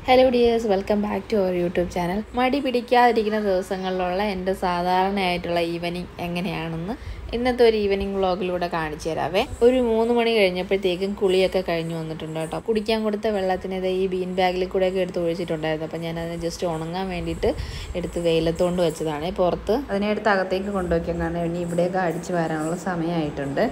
hello dears welcome back to our YouTube channel മടി പിടിക്കാതിരിക്കുന്ന ദിവസങ്ങളിലുള്ള എൻ്റെ സാധാരണയായിട്ടുള്ള ഈവനിങ് എങ്ങനെയാണെന്ന് ഇന്നത്തെ ഒരു ഈവനിങ് വ്ളോഗിലൂടെ കാണിച്ചു തരാവേ ഒരു മൂന്ന് മണി കഴിഞ്ഞപ്പോഴത്തേക്കും കുളിയൊക്കെ കഴിഞ്ഞു വന്നിട്ടുണ്ട് കേട്ടോ കുടിക്കാൻ കൊടുത്ത വെള്ളത്തിന് ദേ ഈ ബീൻ ബാഗിൽ കൂടെയൊക്കെ എടുത്ത് ഒഴിച്ചിട്ടുണ്ടായിരുന്നു അപ്പോൾ ഞാൻ അതിനെ ജസ്റ്റ് ഉണങ്ങാൻ വേണ്ടിയിട്ട് എടുത്ത് വെയിലത്തോണ്ട് വെച്ചതാണ് പുറത്ത് അതിനെ എടുത്ത് അകത്തേക്ക് കൊണ്ടുവയ്ക്കാൻ കാരണം ഇനി ഇവിടെയൊക്കെ അടിച്ചു വരാനുള്ള സമയമായിട്ടുണ്ട്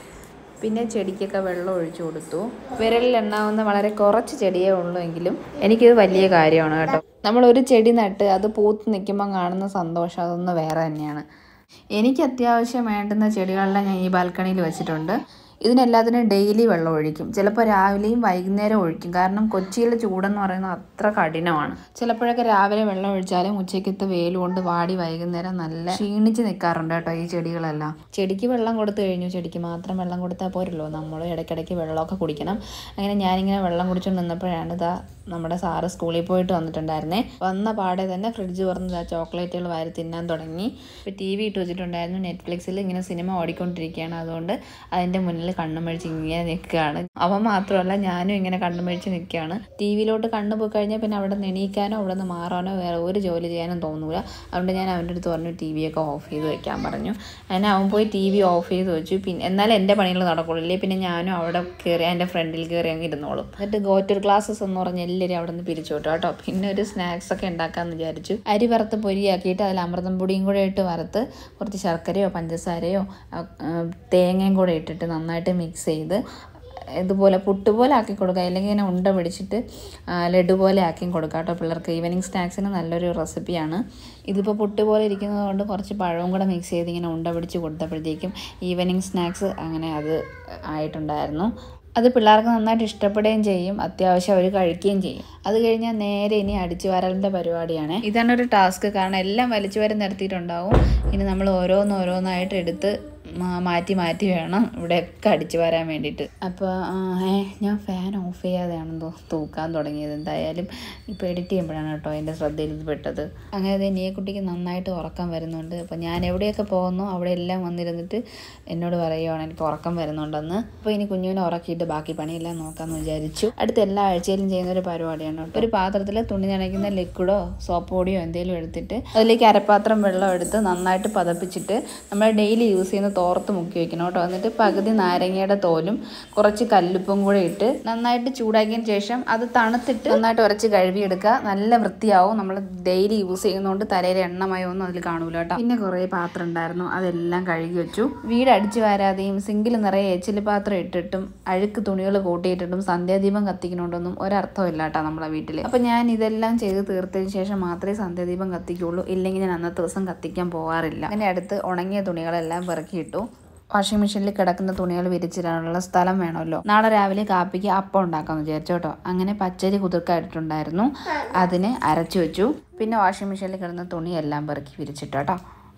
പിന്നെ ചെടിക്കൊക്കെ വെള്ളം ഒഴിച്ചു കൊടുത്തു വിരലിൽ എണ്ണാവുന്ന വളരെ കുറച്ച് ചെടിയേ ഉള്ളൂ എങ്കിലും എനിക്കിത് വലിയ കാര്യമാണ് കേട്ടോ നമ്മൾ ഒരു ചെടി നട്ട് അത് പൂത്ത് നിൽക്കുമ്പോൾ കാണുന്ന സന്തോഷം അതൊന്ന് വേറെ തന്നെയാണ് എനിക്ക് അത്യാവശ്യം വേണ്ടുന്ന ചെടികളെല്ലാം ഞാൻ ഈ ബാൽക്കണിയിൽ വെച്ചിട്ടുണ്ട് ഇതിനെല്ലാത്തിനും ഡെയിലി വെള്ളം ഒഴിക്കും ചിലപ്പോൾ രാവിലെയും വൈകുന്നേരം ഒഴിക്കും കാരണം കൊച്ചിയിലെ ചൂടെന്ന് പറയുന്നത് അത്ര കഠിനമാണ് ചിലപ്പോഴൊക്കെ രാവിലെ വെള്ളം ഒഴിച്ചാലും ഉച്ചയ്ക്കത്തെ വെയിൽ കൊണ്ട് വാടി വൈകുന്നേരം നല്ല ക്ഷീണിച്ച് നിൽക്കാറുണ്ട് കേട്ടോ ഈ ചെടികളെല്ലാം ചെടിക്ക് വെള്ളം കൊടുത്തു കഴിഞ്ഞു ചെടിക്ക് മാത്രം വെള്ളം കൊടുത്താൽ പോരല്ലോ നമ്മൾ ഇടയ്ക്കിടയ്ക്ക് വെള്ളമൊക്കെ കുടിക്കണം അങ്ങനെ ഞാനിങ്ങനെ വെള്ളം കുടിച്ചുകൊണ്ട് നിന്നപ്പോഴാണ് ഇതാ നമ്മുടെ സാറ് സ്കൂളിൽ പോയിട്ട് വന്നിട്ടുണ്ടായിരുന്നേ വന്ന പാടെ തന്നെ ഫ്രിഡ്ജ് തുറന്ന് ആ ചോക്ലേറ്റുകൾ വാരി തിന്നാൻ തുടങ്ങി ഇപ്പോൾ ടി വി ഇട്ട് വെച്ചിട്ടുണ്ടായിരുന്നു നെറ്റ്ഫ്ലിക്സിൽ ഇങ്ങനെ സിനിമ ഓടിക്കൊണ്ടിരിക്കുകയാണ് അതുകൊണ്ട് അതിൻ്റെ മുന്നിൽ കണ്ണും മഴിച്ച് ഇങ്ങനെ നിൽക്കുകയാണ് അവൻ മാത്രമല്ല ഞാനും ഇങ്ങനെ കണ്ണും മഴിച്ച് നിൽക്കുകയാണ് ടി വിയിലോട്ട് കണ്ണു പോയി കഴിഞ്ഞാൽ പിന്നെ അവിടെ നിന്ന് എണീക്കാനോ അവിടെ നിന്ന് മാറാനോ വേറെ ഒരു ജോലി ചെയ്യാനും തോന്നൂല അതുകൊണ്ട് ഞാൻ അവൻ്റെ അടുത്ത് പറഞ്ഞു ടി വി ഒക്കെ ഓഫ് ചെയ്ത് വെക്കാൻ പറഞ്ഞു അങ്ങനെ അവൻ പോയി ടി വി ഓഫ് ചെയ്ത് വെച്ചു പിന്നെ എന്നാലും എൻ്റെ പണികൾ നടക്കുള്ളൂ ഇല്ലേ പിന്നെ ഞാനും അവിടെ കയറി എൻ്റെ ഫ്രണ്ടിൽ കയറി അങ്ങ് ഇരുന്നോളും എന്നിട്ട് ഗോറ്റർ ക്ലാസ്സസ് എന്ന് പറഞ്ഞ് എല്ലാവരും അവിടെ നിന്ന് പിരിച്ചു വിട്ടു കേട്ടോ പിന്നെ ഒരു സ്നാക്സ് ഒക്കെ ഉണ്ടാക്കാമെന്ന് വിചാരിച്ചു അരി വറുത്ത് പൊരിയാക്കിയിട്ട് അതിൽ അമൃതം പൊടിയും കൂടെ ഇട്ട് വറുത്ത് കുറച്ച് ശർക്കരയോ പഞ്ചസാരയോ ആ, ആ, തേങ്ങയും കൂടെ ഇട്ടിട്ട് നന്നായിട്ട് മിക്സ് ചെയ്ത് ഇതുപോലെ പുട്ട് പോലെ ആക്കി കൊടുക്കുക അല്ലെങ്കിൽ ഇങ്ങനെ ഉണ്ട പിടിച്ചിട്ട് ആ, ലഡു പോലെ ആക്കി കൊടുക്കുക കേട്ടോ പിള്ളേർക്ക് ഈവനിങ് സ്നാക്സിന് നല്ലൊരു റെസിപ്പിയാണ് ഇതിപ്പോൾ പുട്ട് പോലെ ഇരിക്കുന്നത് കൊണ്ട് കുറച്ച് പഴവും കൂടെ മിക്സ് ചെയ്ത് ഇങ്ങനെ ഉണ്ട പിടിച്ച് കൊടുത്തപ്പോഴത്തേക്കും ഈവനിങ് സ്നാക്സ് അങ്ങനെ അത് ആയിട്ടുണ്ടായിരുന്നു അത് പിള്ളേർക്ക് നന്നായിട്ട് ഇഷ്ടപ്പെടുകയും ചെയ്യും അത്യാവശ്യം അവർ കഴിക്കുകയും ചെയ്യും അത് കഴിഞ്ഞാൽ നേരെ ഇനി അടിച്ചു വരലിൻ്റെ പരിപാടിയാണ് ഇതാണ് ഒരു ടാസ്ക് കാരണം എല്ലാം വലിച്ചു വരെ നിർത്തിയിട്ടുണ്ടാവും ഇനി നമ്മൾ ഓരോന്ന് ഓരോന്നായിട്ട് എടുത്ത് മാ- മാറ്റി മാറ്റി വേണം ഇവിടെയൊക്കെ അടിച്ചു വരാൻ വേണ്ടിയിട്ട് അപ്പോൾ ഏ ഞാൻ ഫാൻ ഓഫ് ചെയ്യാതെയാണ് തോ തൂക്കാൻ തുടങ്ങിയത് എന്തായാലും ഇപ്പോൾ എഡിറ്റ് ചെയ്യുമ്പോഴാണ് കേട്ടോ എൻ്റെ ശ്രദ്ധയിൽ ഇത് പെട്ടത് അങ്ങനെ ദേ നീ കുട്ടിക്ക് നന്നായിട്ട് ഉറക്കം വരുന്നുണ്ട് അപ്പോൾ ഞാൻ എവിടെയൊക്കെ പോകുന്നു അവിടെ എല്ലാം വന്നിരുന്നിട്ട് എന്നോട് പറയുവാണ് എനിക്ക് ഉറക്കം വരുന്നുണ്ടെന്ന് അപ്പോൾ ഇനി കുഞ്ഞുവിനെ ഉറക്കിയിട്ട് ബാക്കി പണിയെല്ലാം നോക്കാമെന്ന് വിചാരിച്ചു അടുത്ത എല്ലാ ആഴ്ചയിലും ചെയ്യുന്ന ഒരു പരിപാടിയാണ് കേട്ടോ ഒരു പാത്രത്തിൽ തുണി നനയ്ക്കുന്ന ലിക്വിഡോ സോപ്പ് പൊടിയോ എന്തെങ്കിലും എടുത്തിട്ട് അതിലേക്ക് അരപ്പാത്രം വെള്ളം എടുത്ത് നന്നായിട്ട് പതപ്പിച്ചിട്ട് നമ്മൾ ഡെയിലി യൂസ് ചെയ്യുന്ന തോർത്ത് മുക്കി വെക്കണം കേട്ടോ എന്നിട്ട് പകുതി നാരങ്ങയുടെ തോലും കുറച്ച് കല്ലുപ്പും കൂടെ ഇട്ട് നന്നായിട്ട് ചൂടാക്കിയതിന് ശേഷം അത് തണുത്തിട്ട് നന്നായിട്ട് ഉരച്ച് കഴുകിയെടുക്കുക നല്ല വൃത്തിയാവും നമ്മൾ ഡെയിലി യൂസ് ചെയ്യുന്നതുകൊണ്ട് തലയിൽ എണ്ണമയമൊന്നും അതിൽ കാണൂല കേട്ടോ പിന്നെ കുറേ പാത്രം ഉണ്ടായിരുന്നു അതെല്ലാം കഴുകി വെച്ചു വീട് അടിച്ചു വാരാതെയും സിങ്കിൽ നിറയെ എച്ചിൽ പാത്രം ഇട്ടിട്ടും അഴുക്ക് തുണികൾ കൂട്ടിയിട്ടിട്ടും സന്ധ്യാദീപം കത്തിക്കണോണ്ടൊന്നും ഒരർത്ഥമില്ല കേട്ടോ നമ്മളെ വീട്ടിൽ അപ്പം ഞാൻ ഇതെല്ലാം ചെയ്ത് തീർത്തതിന് ശേഷം മാത്രമേ സന്ധ്യാദീപം കത്തിക്കുള്ളൂ ഇല്ലെങ്കിൽ ഞാൻ അന്നത്തെ ദിവസം കത്തിക്കാൻ പോകാറില്ല അങ്ങനെ അടുത്ത് ഉണങ്ങിയ തുണികളെല്ലാം പെറുക്കിയിട്ടു വാഷിംഗ് മെഷീനിൽ കിടക്കുന്ന തുണികൾ വിരിച്ചിടാനുള്ള സ്ഥലം വേണമല്ലോ നാളെ രാവിലെ കാപ്പിക്ക് അപ്പം ഉണ്ടാക്കാമെന്ന് വിചാരിച്ചു കേട്ടോ അങ്ങനെ പച്ചരി കുതിർക്കായിട്ടുണ്ടായിരുന്നു അതിന് അരച്ചു വെച്ചു പിന്നെ വാഷിംഗ് മെഷീനിൽ കിടന്ന തുണിയെല്ലാം പെറുക്കി വിരിച്ചിട്ടു കേട്ടോ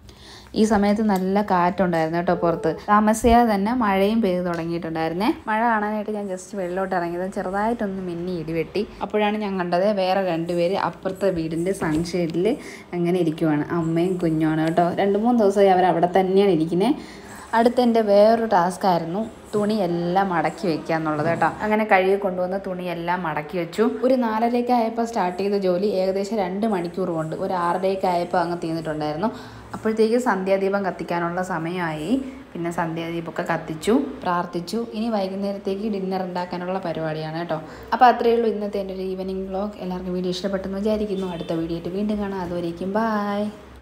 ഈ സമയത്ത് നല്ല കാറ്റുണ്ടായിരുന്നു കേട്ടോ പുറത്ത് താമസിയാതെ തന്നെ മഴയും പെയ്തു തുടങ്ങിയിട്ടുണ്ടായിരുന്നേ മഴ കാണാനായിട്ട് ഞാൻ ജസ്റ്റ് വെള്ളോട്ട് ഇറങ്ങിയത് ചെറുതായിട്ടൊന്ന് മിന്നി ഇടിവെട്ടി അപ്പോഴാണ് ഞാൻ കണ്ടത് വേറെ രണ്ടുപേര് അപ്പുറത്തെ വീടിൻ്റെ സൺഷെയ്ഡിൽ അങ്ങനെ ഇരിക്കുവാണ് അമ്മയും കുഞ്ഞുമാണ് കേട്ടോ രണ്ട് മൂന്ന് ദിവസമായി അവർ അവിടെ തന്നെയാണ് ഇരിക്കുന്നത് അടുത്ത എൻ്റെ വേറൊരു ടാസ്ക് ആയിരുന്നു തുണി എല്ലാം മടക്കി വെക്കുക എന്നുള്ളത് കേട്ടോ അങ്ങനെ കഴുകി കൊണ്ടുവന്ന തുണിയെല്ലാം മടക്കി വെച്ചു ഒരു നാലരയ്ക്ക് ആയപ്പോൾ സ്റ്റാർട്ട് ചെയ്ത ജോലി ഏകദേശം രണ്ട് മണിക്കൂർ കൊണ്ട് ഒരു ആറരയ്ക്ക് ആയപ്പോൾ അങ്ങ് തീർന്നിട്ടുണ്ടായിരുന്നു അപ്പോഴത്തേക്ക് സന്ധ്യാദീപം കത്തിക്കാനുള്ള സമയമായി പിന്നെ സന്ധ്യാദീപമൊക്കെ കത്തിച്ചു പ്രാർത്ഥിച്ചു ഇനി വൈകുന്നേരത്തേക്ക് ഡിന്നർ ഉണ്ടാക്കാനുള്ള പരിപാടിയാണ് കേട്ടോ അപ്പോൾ അത്രയേ ഉള്ളൂ ഇന്നത്തെ എൻ്റെ ഒരു ഈവനിങ് വ്ളോഗ് എല്ലാവർക്കും വീഡിയോ ഇഷ്ടപ്പെട്ടെന്ന് വിചാരിക്കുന്നു അടുത്ത വീഡിയോ ആയിട്ട് വീണ്ടും കാണാം അതുവരേക്കും ബായ്